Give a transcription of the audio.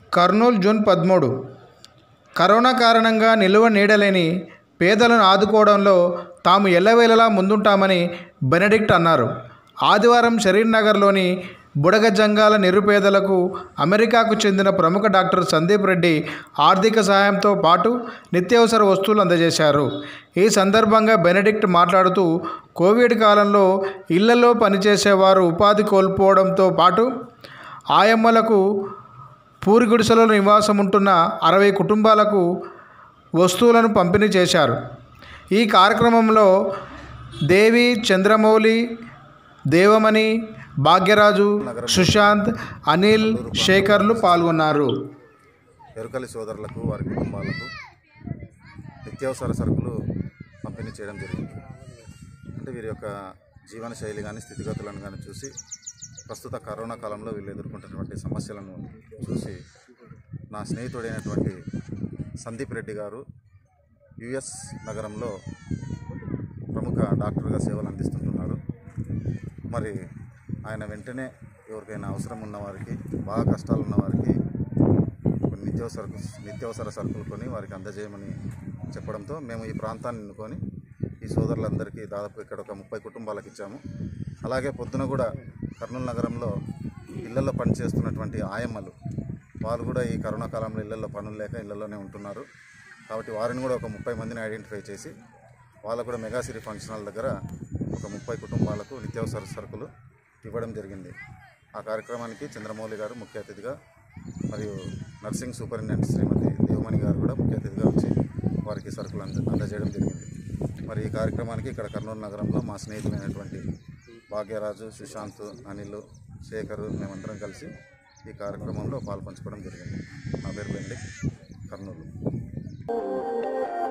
Kurnool June పదమూడు corona కారణంగా నిలువ నీడలేని పేదలను ఆదుకోవడంలో తాము ఎల్లవేళలా ముందుంటామని బెనడిక్ట్ అన్నారు ఆదివారం షరీర్ నగర్లోని బుడగజంగాల నిరుపేదలకు అమెరికాకు చెందిన ప్రముఖ డాక్టర్ సందీప్ రెడ్డి ఆర్థిక సహాయంతో పాటు నిత్యావసర వస్తువులు అందజేశారు ఈ సందర్భంగా బెనడిక్ట్ మాట్లాడుతూ కోవిడ్ కాలంలో ఇళ్లలో పనిచేసేవారు ఉపాధి కోల్పోవడంతో పాటు ఆయమ్మలకు పూరి గుడిసెలో నివాసం ఉంటున్న అరవై కుటుంబాలకు వస్తువులను పంపిణీ చేశారు ఈ కార్యక్రమంలో దేవి చంద్రమౌళి దేవమణి భాగ్యరాజు సుశాంత్ అనిల్ శేఖర్లు పాల్గొన్నారు ఎరుకలి సోదరులకు వారి కుటుంబాలకు నిత్యావసర సరుకులు పంపిణీ చేయడం జరిగింది అంటే వీరి యొక్క జీవన శైలి కానీ స్థితిగతులను కానీ చూసి ప్రస్తుత కరోనా కాలంలో వీళ్ళు ఎదుర్కొంటున్నటువంటి సమస్యలను చూసి నా స్నేహితుడైనటువంటి సందీప్ రెడ్డి గారు యుఎస్ నగరంలో ప్రముఖ డాక్టర్గా సేవలు అందిస్తుంటున్నారు మరి ఆయన వెంటనే ఎవరికైనా అవసరం ఉన్న వారికి బాగా కష్టాలు ఉన్న వారికి కొన్ని నిత్యావసర నిత్యావసర సరుకులు కొని వారికి అందజేయమని చెప్పడంతో మేము ఈ ప్రాంతాన్ని ఎన్నుకొని ఈ సోదరులందరికీ దాదాపు ఇక్కడ ఒక ముప్పై కుటుంబాలకు ఇచ్చాము అలాగే పొద్దున కూడా కర్నూలు నగరంలో ఇళ్లలో పనిచేస్తున్నటువంటి ఆయమ్మలు వాళ్ళు కూడా ఈ కరోనా కాలంలో ఇళ్లలో పనులు లేక ఇళ్లలోనే ఉంటున్నారు కాబట్టి వారిని కూడా ఒక ముప్పై మందిని ఐడెంటిఫై చేసి వాళ్ళకు కూడా మెగాసిరి ఫంక్షన్ హాల్ దగ్గర ఒక ముప్పై కుటుంబాలకు నిత్యావసర సరుకులు ఇవ్వడం జరిగింది ఆ కార్యక్రమానికి చంద్రమౌళి గారు ముఖ్య అతిథిగా మరియు నర్సింగ్ సూపరింటెండెంట్ శ్రీమతి దేవమణి గారు కూడా ముఖ్య అతిథిగా వచ్చి వారికి సరుకులు అంద అందజేయడం జరిగింది మరి ఈ కార్యక్రమానికి ఇక్కడ కర్నూలు నగరంలో మా స్నేహితులైనటువంటి భాగ్యరాజు సుశాంత్ అనిల్ శేఖర్ మేమందరం కలిసి ఈ కార్యక్రమంలో పాల్పంచుకోవడం జరిగింది నా పేరు బెండి కర్నూలు